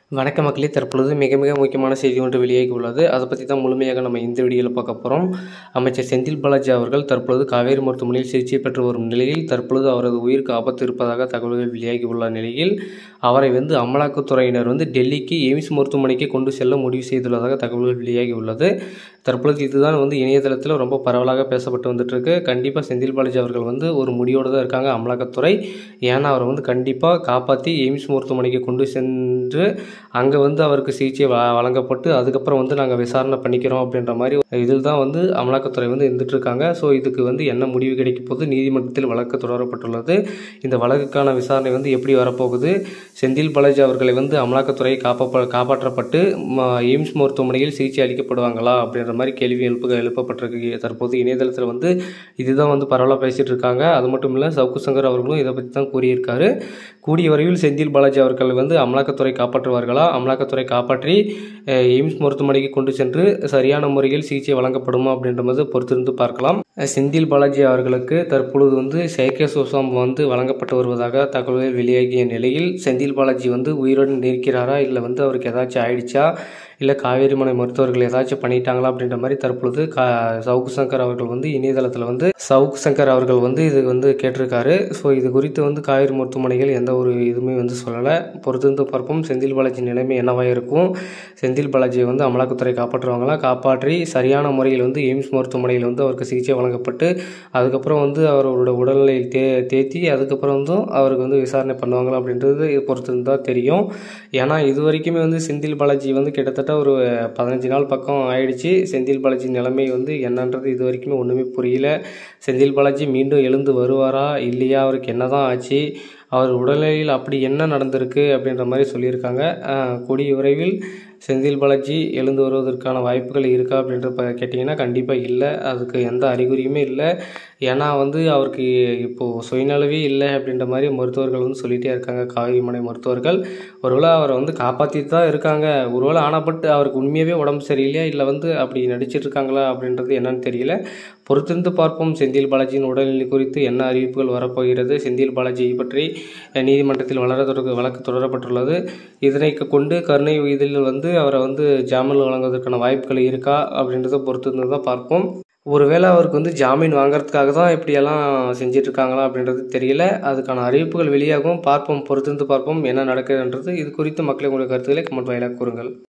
வணக்க மக்களே தற்பொழுது மிக மிக முக்கியமான செய்தி ஒன்று வெளியாகி உள்ளது அதை பற்றி தான் முழுமையாக நம்ம இந்த வீடியோவில் பார்க்க போகிறோம் அமைச்சர் செந்தில் பாலாஜி அவர்கள் தற்பொழுது காவேரி மருத்துவமனையில் சிகிச்சை பெற்று வரும் நிலையில் தற்பொழுது அவரது உயிருக்கு ஆபத்து இருப்பதாக தகவல்கள் வெளியாகி உள்ள நிலையில் அவரை வந்து அமலாக்கத்துறையினர் வந்து டெல்லிக்கு எய்ம்ஸ் மருத்துவமனைக்கு கொண்டு செல்ல முடிவு செய்துள்ளதாக தகவல்கள் வெளியாகி உள்ளது தற்பொழுது இதுதான் வந்து இணையதளத்தில் ரொம்ப பரவலாக பேசப்பட்டு வந்துட்டுருக்கு கண்டிப்பாக செந்தில் பாலாஜி அவர்கள் வந்து ஒரு முடிவோடு தான் இருக்காங்க அமலாக்கத்துறை ஏன்னா அவரை வந்து கண்டிப்பாக காப்பாற்றி எய்ம்ஸ் மருத்துவமனைக்கு கொண்டு சென்று அங்கே வந்து அவருக்கு சிகிச்சை வ வழங்கப்பட்டு அதுக்கப்புறம் வந்து நாங்கள் விசாரணை பண்ணிக்கிறோம் அப்படின்ற மாதிரி இதில் தான் வந்து அமலாக்கத்துறை வந்து இருந்துகிட்ருக்காங்க ஸோ இதுக்கு வந்து என்ன முடிவு கிடைக்க போகுது நீதிமன்றத்தில் வழக்கு தொடரப்பட்டுள்ளது இந்த வழக்குக்கான விசாரணை வந்து எப்படி வரப்போகுது செந்தில் பாலாஜி அவர்களை வந்து அமலாக்கத்துறை காப்ப காப்பாற்றப்பட்டு ம- எய்ம்ஸ் மருத்துவமனையில் சிகிச்சை அளிக்கப்படுவாங்களா அப்படின்ற மாதிரி கேள்வி எழுப்ப எழுப்பப்பட்டிருக்கு தற்போது இணையதளத்தில் வந்து இதுதான் வந்து பரவலாக பேசிகிட்டு இருக்காங்க அது மட்டும் இல்லை சவுக்கு சங்கர் அவர்களும் இதை பற்றி தான் கூறியிருக்காரு கூடிய விரைவில் செந்தில் பாலாஜி அவர்கள் வந்து அமலாக்கத்துறை காப்பாற்றுவார்களா அமலாக்கத்துறை காப்பாற்றி அஹ், எய்ம்ஸ் மருத்துவமனைக்கு கொண்டு சென்று சரியான முறையில் சிகிச்சை வழங்கப்படுமா அப்படின்றத பொறுத்திருந்து பார்க்கலாம் அஹ், செந்தில் பாலாஜி அவர்களுக்கு தற்பொழுது வந்து செயற்கை சுவாசம் வந்து வழங்கப்பட்டு வருவதாக தகவல்கள் வெளியாகிய நிலையில் செந்தில் பாலாஜி வந்து உயிருடன் இருக்கிறாரா இல்லை வந்து அவருக்கு ஏதாச்சும் ஆயிடுச்சா இல்லை காவேரிமலை மருத்துவர்கள் ஏதாச்சும் பண்ணிட்டாங்களா அப்படின்ற மாதிரி தற்பொழுது கா சவுக்கு சங்கர் அவர்கள் வந்து இணையதளத்தில் வந்து சவுக்கு சங்கர் அவர்கள் வந்து இது வந்து கேட்டிருக்காரு ஸோ இது குறித்து வந்து காவேரி மருத்துவமனைகள் எந்த ஒரு இதுவுமே வந்து சொல்லலை பொறுத்திருந்து பார்ப்போம் செந்தில் பாலாஜி நிலைமை என்னவாக இருக்கும் செந்தில் பாலாஜியை வந்து அமலாக்கத்துறை காப்பாற்றுவாங்களா காப்பாற்றி சரியான முறையில் வந்து எய்ம்ஸ் மருத்துவமனையில் வந்து அவருக்கு சிகிச்சை வழங்கப்பட்டு அதுக்கப்புறம் வந்து அவரோட உடல்நிலையை தே தேத்தி அதுக்கப்புறம் வந்து அவருக்கு வந்து விசாரணை பண்ணுவாங்களா அப்படின்றது இது பொறுத்திருந்து தான் தெரியும் ஏன்னா இது வரைக்குமே வந்து செந்தில் பாலாஜி வந்து கிட்டத்தட்ட ஒரு பதினஞ்சு நாள் பக்கம் ஆயிடுச்சு செந்தில் பாலாஜி நிலைமை வந்து என்னன்றது இது வரைக்குமே ஒன்றுமே புரியல செந்தில் பாலாஜி மீண்டும் எழுந்து வருவாரா இல்லையா அவருக்கு என்னதான் ஆச்சு அவர் உடல்நிலையில் அப்படி என்ன நடந்திருக்கு அப்படின்ற மாதிரி சொல்லியிருக்காங்க அஹ், கூடிய விரைவில் செந்தில் பாலாஜி எழுந்து வருவதற்கான வாய்ப்புகள் இருக்கா அப்படின்ற ப கேட்டிங்கன்னா கண்டிப்பாக இல்லை அதுக்கு எந்த அறிகுறியுமே இல்லை ஏன்னா வந்து அவருக்கு இப்போது சுயநலவே இல்லை அப்படின்ற மாதிரி மருத்துவர்கள் வந்து சொல்லிகிட்டே இருக்காங்க காவிரிமனை மருத்துவர்கள் ஒருவேளை அவரை வந்து காப்பாற்றிட்டு தான் இருக்காங்க ஒருவேளை ஆனப்பட்டு அவருக்கு உண்மையாகவே உடம்பு சரியில்லையா இல்லை வந்து அப்படி நடிச்சிட்டு இருக்காங்களா அப்படின்றது என்னன்னு தெரியல பொறுத்திருந்து பார்ப்போம் செந்தில் பாலாஜியின் உடல்நிலை குறித்து என்ன அறிவிப்புகள் வரப்போகிறது செந்தில் பாலாஜியை பற்றி அஹ், நீதிமன்றத்தில் வளர தொடர் வழக்கு தொடரப்பட்டுள்ளது இதனை கொண்டு கருணை இதில் வந்து அவரை வந்து ஜாமீன் வழங்குவதற்கான வாய்ப்புகள் இருக்கா அப்படின்றத பொறுத்திருந்து தான் பார்ப்போம் ஒருவேளை அவருக்கு வந்து ஜாமீன் வாங்குறதுக்காக தான் இப்படியெல்லாம் செஞ்சிட்டு இருக்காங்களா அப்படின்றது தெரியல அதுக்கான அறிவிப்புகள் வெளியாகும் பார்ப்போம் பொறுத்திருந்து பார்ப்போம் என்ன நடக்குதுன்றது இது குறித்து மக்களை உங்களுடைய கருத்துக்களை கமெண்ட் வாயிலாக கூறுங்கள்